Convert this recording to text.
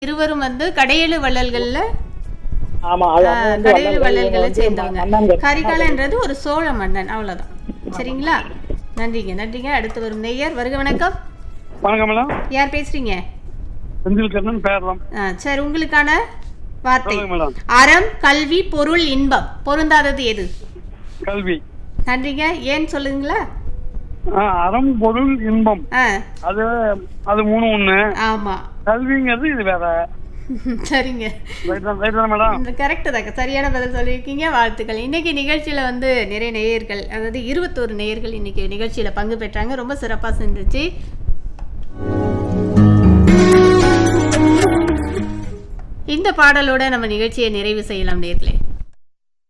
இருவரும் வந்து கடையெழு வள்ளல்கள்ல ஆமா அது ஆ, அவங்க வந்து கடையெழு வள்ளல் வள்ளல்களை வந்து சேர்ந்தவங்க மன்னன்கள். கரிகாலன்றது ஒரு சோழ மன்னன் அவ்வளவுதான் சரிங்களா நன்றிங்க நன்றிங்க அடுத்து வரும் நேயர் வருக வணக்கம் வணக்கம் மேடம் யார் பேசுறீங்க செந்தில் கண்ணன் பேரலாம் ஆ, சரி உங்களுக்கான வார்த்தை சொல்லுங்க மேடம் அறம் கல்வி பொருள் இன்பம் பொருந்தாதது எது கல்வி நன்றிங்க ஏன் சொல்லுங்களா ஆ, அறம் பொருள் இன்பம் ஆ அது அது மூணு ஒண்ணு ஆமா கல்விங்கிறது இது வேற சரிங்க ரைட் தான் ரைட் தான் மேடம் இந்த கரெக்டு தாங்க சரியான பதில் சொல்லியிருக்கீங்க வாழ்த்துக்கள் இன்னைக்கு நிகழ்ச்சியில் வந்து நிறைய நேயர்கள் அதாவது இருபத்தோரு நேயர்கள் இன்னைக்கு நிகழ்ச்சியில் பங்கு பெற்றாங்க ரொம்ப சிறப்பாக செஞ்சுச்சு இந்த பாடலோட நம்ம நிகழ்ச்சியை நிறைவு செய்யலாம் நேர்களே